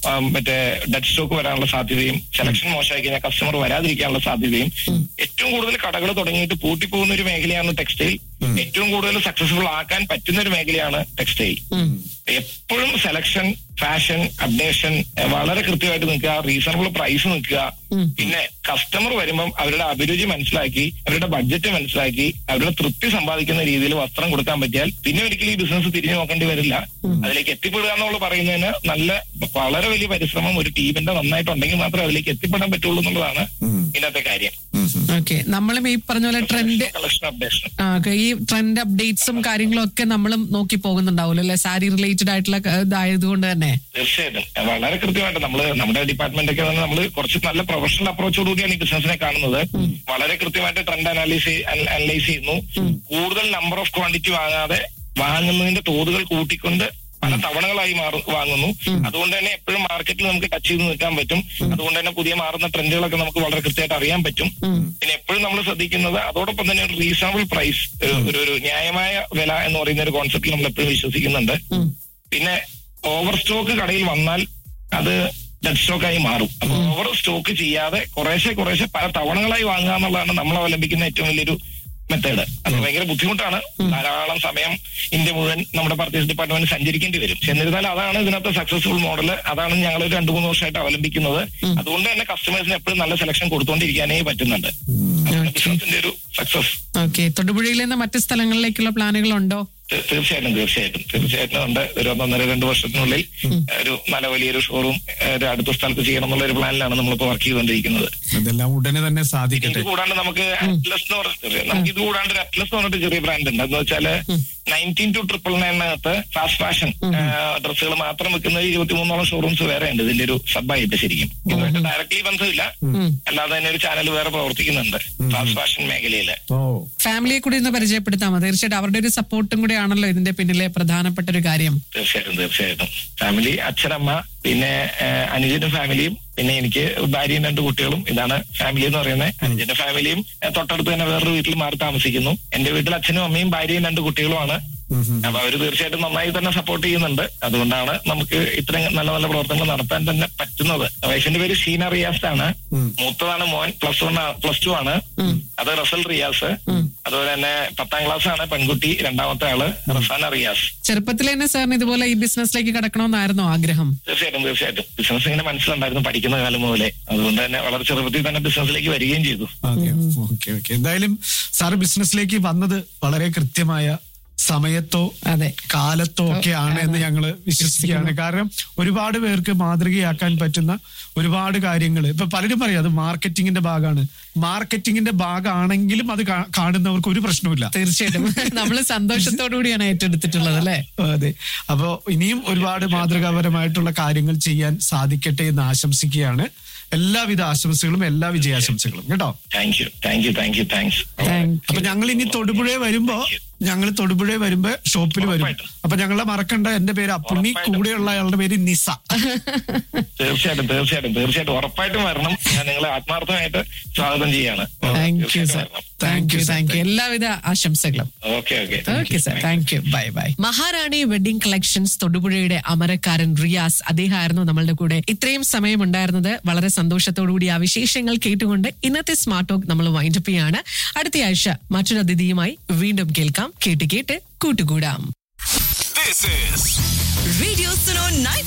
മറ്റേ dead stock വരാനുള്ള സാധ്യതയും സെലക്ഷൻ മോശമായി കഴിഞ്ഞാൽ കസ്റ്റമർ വരാതിരിക്കാനുള്ള സാധ്യതയും ഏറ്റവും കൂടുതൽ കടകൾ തുടങ്ങിയിട്ട് പൂട്ടിപ്പോകുന്ന ഒരു മേഖലയാണ് ടെക്സ്റ്റൈൽ ഏറ്റവും കൂടുതൽ സക്സസ്ഫുൾ ആക്കാൻ പറ്റുന്ന ഒരു മേഖലയാണ് ടെക്സ്റ്റൈൽ എപ്പോഴും സെലക്ഷൻ ഫാഷൻ അപ്ഡേഷൻ വളരെ കൃത്യമായിട്ട് നിൽക്കുക റീസണബിൾ പ്രൈസ് നിൽക്കുക പിന്നെ കസ്റ്റമർ വരുമ്പം അവരുടെ അഭിരുചി മനസ്സിലാക്കി അവരുടെ ബഡ്ജറ്റ് മനസ്സിലാക്കി അവരുടെ തൃപ്തി സമ്പാദിക്കുന്ന രീതിയിൽ വസ്ത്രം കൊടുക്കാൻ പറ്റിയാൽ പിന്നെ ഒരിക്കലും ഈ ബിസിനസ് തിരിഞ്ഞു നോക്കേണ്ടി വരില്ല അതിലേക്ക് എത്തിപ്പെടുക എന്നുള്ള പറയുന്നതിന് നല്ല വളരെ വലിയ പരിശ്രമം ഒരു ടീമിന്റെ നന്നായിട്ടുണ്ടെങ്കിൽ മാത്രമേ അതിലേക്ക് എത്തിപ്പെടാൻ പറ്റുള്ളൂ എന്നുള്ളതാണ് ഇതിനകത്തെ കാര്യം ഓക്കെ നമ്മളും ഈ പറഞ്ഞ പോലെ ട്രെൻഡ് കളക്ഷൻ അപ്ഡേഷൻ ആ, ഓക്കേ. ഈ ട്രെൻഡ് അപ്ഡേറ്റ്സും കാര്യങ്ങളും ഒക്കെ നമ്മളും നോക്കി പോകുന്നുണ്ടാവുമല്ലോ അല്ലെ സാരി റിലേറ്റഡ് ആയിട്ടുള്ള ക- ഇതായതുകൊണ്ട് തന്നെ തീർച്ചയായിട്ടും വളരെ കൃത്യമായിട്ട് നമ്മള് നമ്മുടെ ഡിപ്പാർട്ട്മെന്റ് ഒക്കെ നമ്മൾ കുറച്ച് നല്ല പ്രൊഫഷണൽ അപ്രോച്ചോട് കൂടിയാണ് ഈ ബിസിനസിനെ കാണുന്നത് വളരെ കൃത്യമായിട്ട് ട്രെൻഡ് അനാലിസ് അനലൈസ് ചെയ്യുന്നു കൂടുതൽ നമ്പർ ഓഫ് ക്വാണ്ടിറ്റി വാങ്ങാതെ വാങ്ങുന്നതിന്റെ തോതുകൾ കൂട്ടിക്കൊണ്ട് പല തവണകളായി മാറു വാങ്ങുന്നു അതുകൊണ്ട് തന്നെ എപ്പോഴും മാർക്കറ്റിൽ നമുക്ക് ടച്ച് ചെയ്ത് നിൽക്കാൻ പറ്റും അതുകൊണ്ട് തന്നെ പുതിയ മാറുന്ന ട്രെൻഡുകളൊക്കെ നമുക്ക് വളരെ കൃത്യമായിട്ട് അറിയാൻ പറ്റും പിന്നെ എപ്പോഴും നമ്മൾ ശ്രദ്ധിക്കുന്നത് അതോടൊപ്പം തന്നെ ഒരു റീസണബിൾ പ്രൈസ് ഒരു ഒരു ന്യായമായ വില എന്ന് പറയുന്ന ഒരു കോൺസെപ്റ്റിൽ നമ്മൾ എപ്പോഴും വിശ്വസിക്കുന്നുണ്ട് പിന്നെ ഓവർ സ്റ്റോക്ക് കടയിൽ വന്നാൽ അത് ഡെഡ് സ്റ്റോക്ക് ആയി മാറും അപ്പൊ ഓവർ സ്റ്റോക്ക് ചെയ്യാതെ കുറേശ്ശെ കുറേശ്ശെ പല തവണകളായി വാങ്ങുക എന്നുള്ളതാണ് നമ്മൾ അവലംബിക്കുന്ന ഏറ്റവും വലിയൊരു മെത്തേഡ് അത് ഭയങ്കര ബുദ്ധിമുട്ടാണ് ധാരാളം സമയം ഇന്ത്യ മുഴുവൻ നമ്മുടെ പർച്ചേസ് ഡിപ്പാർട്ട്മെന്റ് സഞ്ചരിക്കേണ്ടി വരും പക്ഷെ എന്നിരുന്നാൽ അതാണ് ഇതിനകത്ത് സക്സസ്ഫുൾ മോഡൽ അതാണ് ഞങ്ങൾ ഒരു രണ്ടു മൂന്ന് വർഷമായിട്ട് അവലംബിക്കുന്നത് അതുകൊണ്ട് തന്നെ കസ്റ്റമേഴ്സിന് എപ്പോഴും നല്ല സെലക്ഷൻ കൊടുത്തുകൊണ്ടിരിക്കാനേ പറ്റുന്നുണ്ട് അതാണ് ബിസിനസിന്റെ ഒരു സക്സസ് ഓക്കെ തൊടുപുഴയിൽ നിന്ന് മറ്റ് സ്ഥലങ്ങളിലേക്കുള്ള പ്ലാനുകളുണ്ടോ തീ- തീർച്ചയായിട്ടും തീർച്ചയായിട്ടും തീർച്ചയായിട്ടും ഉണ്ട് ഒരു ഒന്നൊന്നര രണ്ട് വർഷത്തിനുള്ളിൽ ഒരു നല്ല വലിയൊരു ഷോറൂം ഒരു അടുത്ത സ്ഥലത്ത് ചെയ്യണം എന്നുള്ള ഒരു പ്ലാനിലാണ് നമ്മളിപ്പോ വർക്ക് ചെയ്തുകൊണ്ടിരിക്കുന്നത് അതെല്ലാം ഉടനെ തന്നെ ഇത് സാധിക്കട്ടെ കൂടാണ്ട് നമുക്ക് അറ്റ്ലസ് എന്ന് പറഞ്ഞിട്ട് നമുക്ക് ഇത് കൂടാണ്ട് ഒരു അറ്റ്ലസ് എന്ന് പറഞ്ഞിട്ട് ചെറിയ ബ്രാൻഡ് ഉണ്ട് എന്ന് വെച്ചാല് നയൻറ്റീൻ ടു ട്രിപ്പിൾ നയനകത്ത് ഫാസ്റ്റ് ഫാഷൻ ഡ്രസ്സുകൾ മാത്രം വെക്കുന്ന ഇരുപത്തിമൂന്നോളം ഷോറൂംസ് വേറെ ഉണ്ട് ഇതിന്റെ ഒരു സബായിട്ട് ശരിക്കും ഇതുമായിട്ട് ഡയറക്ട്ലി ബന്ധമില്ല അല്ലാതെ തന്നെ ഒരു ചാനൽ വേറെ പ്രവർത്തിക്കുന്നുണ്ട് ഫാസ്റ്റ് ഫാഷൻ മേഖലയില് ഓ ഫാമിലിയെ കൂടി ഒന്ന് പരിചയപ്പെടുത്താമോ തീർച്ചയായിട്ടും അവരുടെ ഒരു സപ്പോർട്ടും കൂടി ആണല്ലോ ഇതിന്റെ പിന്നിലെ പ്രധാനപ്പെട്ട ഒരു കാര്യം തീർച്ചയായിട്ടും തീർച്ചയായിട്ടും ഫാമിലി അച്ഛനമ്മ പിന്നെ ഏഹ്, അനുജന്റെ ഫാമിലിയും പിന്നെ എനിക്ക് ഭാര്യയും രണ്ട് കുട്ടികളും ഇതാണ് ഫാമിലി എന്ന് പറയുന്നത് അനുജന്റെ ഫാമിലിയും ഏഹ്, തൊട്ടടുത്ത് തന്നെ വേറൊരു വീട്ടിൽ മാറി താമസിക്കുന്നു എന്റെ വീട്ടിൽ അച്ഛനും അമ്മയും ഭാര്യയും രണ്ട് കുട്ടികളുമാണ് അപ്പൊ അവര് തീർച്ചയായിട്ടും നന്നായി തന്നെ സപ്പോർട്ട് ചെയ്യുന്നുണ്ട് അതുകൊണ്ടാണ് നമുക്ക് ഇത്രയും നല്ല നല്ല പ്രവർത്തനങ്ങൾ നടത്താൻ തന്നെ പറ്റുന്നത് വൈഫിന്റെ പേര് ഷീന റിയാസ് ആണ് മൂത്തതാണ് മോൻ പ്ലസ് വൺ പ്ലസ് ടു ആണ് അത് റസൽ റിയാസ് അതുപോലെ തന്നെ പത്താം ക്ലാസ് ആണ് പെൺകുട്ടി രണ്ടാമത്തെ ആള് റസാന റിയാസ് ചെറുപ്പത്തിൽ തന്നെ സാറിന് ഇതുപോലെ ഈ ബിസിനസ്സിലേക്ക് കടക്കണമെന്നായിരുന്നോ ആഗ്രഹം തീർച്ചയായിട്ടും തീർച്ചയായിട്ടും ബിസിനസ് ഇങ്ങനെ മനസ്സിലുണ്ടായിരുന്നു പഠിക്കുന്ന കാലം മുതലേ അതുകൊണ്ട് തന്നെ വളരെ ചെറുപ്പത്തിൽ തന്നെ ബിസിനസ്സിലേക്ക് വരികയും ചെയ്തു അതെ ഓക്കെ ഓക്കെ എന്തായാലും സാറ് ബിസിനസ്സിലേക്ക് വന്നത് വളരെ കൃത്യമായ സമയത്തോ അതെ കാലത്തോ ഒക്കെയാണ് എന്ന് ഞങ്ങൾ വിശ്വസിക്കുകയാണ് കാരണം ഒരുപാട് പേർക്ക് മാതൃകയാക്കാൻ പറ്റുന്ന ഒരുപാട് കാര്യങ്ങൾ ഇപ്പൊ പലരും പറയും അത് മാർക്കറ്റിംഗിന്റെ ഭാഗമാണ് മാർക്കറ്റിംഗിന്റെ ഭാഗമാണെങ്കിലും അത് കാ- കാണുന്നവർക്ക് ഒരു പ്രശ്നവുമില്ല തീർച്ചയായിട്ടും നമ്മൾ സന്തോഷത്തോടു കൂടിയാണ് ഏറ്റെടുത്തിട്ടുള്ളത് അല്ലെ അതെ അപ്പോ ഇനിയും ഒരുപാട് മാതൃകാപരമായിട്ടുള്ള കാര്യങ്ങൾ ചെയ്യാൻ സാധിക്കട്ടെ എന്ന് ആശംസിക്കുകയാണ് എല്ലാവിധ ആശംസകളും എല്ലാ വിജയാശംസകളും കേട്ടോ thank you thank you thank you thanks thank അപ്പൊ ഞങ്ങൾ ഇനി തൊടുപുഴ വരുമ്പോ ഞങ്ങൾ തൊടുപുഴ വരുമ്പോ ഷോപ്പിൽ വരും ഉറപ്പായിട്ടും. അപ്പൊ ഞങ്ങളെ മറക്കണ്ട എന്റെ പേര് അപ്പുണ്ണി ഉറപ്പായിട്ടും. കൂടെയുള്ള അയാളുടെ പേര് നിസ തീർച്ചയായിട്ടും തീർച്ചയായിട്ടും തീർച്ചയായിട്ടും ഉറപ്പായിട്ടും വരണം ഞാൻ നിങ്ങളെ ആത്മാർത്ഥമായിട്ട് സ്വാഗതം ചെയ്യാണ് thank you sir thank you thank you എല്ലാവിധ ആശംസകളും okay okay okay sir thank you bye bye Maharani wedding collections തൊടുപുഴയുടെ അമരക്കാരൻ റിയാസ് അദ്ദേഹമായിരുന്നു നമ്മളുടെ കൂടെ ഇത്രയും സമയം ഉണ്ടായിരുന്നത് വളരെ സന്തോഷത്തോടുകൂടി ആ വിശേഷങ്ങൾ കേട്ടുകൊണ്ട് ഇന്നത്തെ സ്മാർട്ട് ടോക്ക് നമ്മൾ വൈൻഡപ്പ് ചെയ്യാണ് അടുത്ത ആഴ്ച മറ്റൊരു അതിഥിയുമായി വീണ്ടും കേൾക്കാം കേട്ട് കേട്ട് കൂട്ടുകൂടാം This is Radio Suno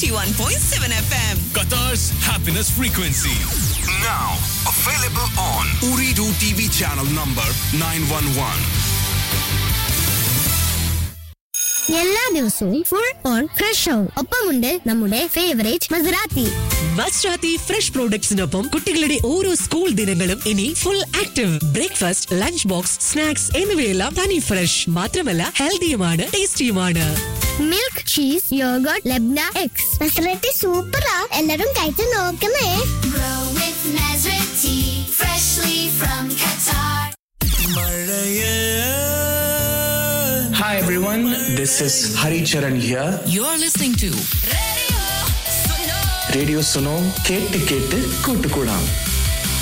91.7 FM. Qatar's happiness frequency. Now available on Uridu TV channel number 911. എല്ലാ ദിവസവും ഫുൾ ഓൺ ഫ്രഷ് ആവും ഒപ്പമുണ്ട് നമ്മുടെ ഫേവറേറ്റ് മസറാത്തി മസ്രാത്തി ഫ്രഷ് പ്രോഡക്ട്സിനൊപ്പം കുട്ടികളുടെ ഓരോ സ്കൂൾ ദിനങ്ങളും ഇനി full active breakfast lunch box snacks എന്നിവയെല്ലാം തനി ഫ്രഷ് മാത്രമല്ല ഹെൽത്തിയുമാണ് ടേസ്റ്റിയുമാണ് മിൽക്ക് ചീസ് യോഗർട്ട് ലബ്ന എക്സ് മസറാത്തി സൂപ്പറാ എല്ലാരും കഴിച്ചു നോക്കണേ Grow with Nazareth tea, freshly from Qatar. Hi everyone, this is Hari Charan here. You're listening to Radio Suno. Radio Suno, കേട്ട് കേട്ട് കൂട്ടുകൂടാം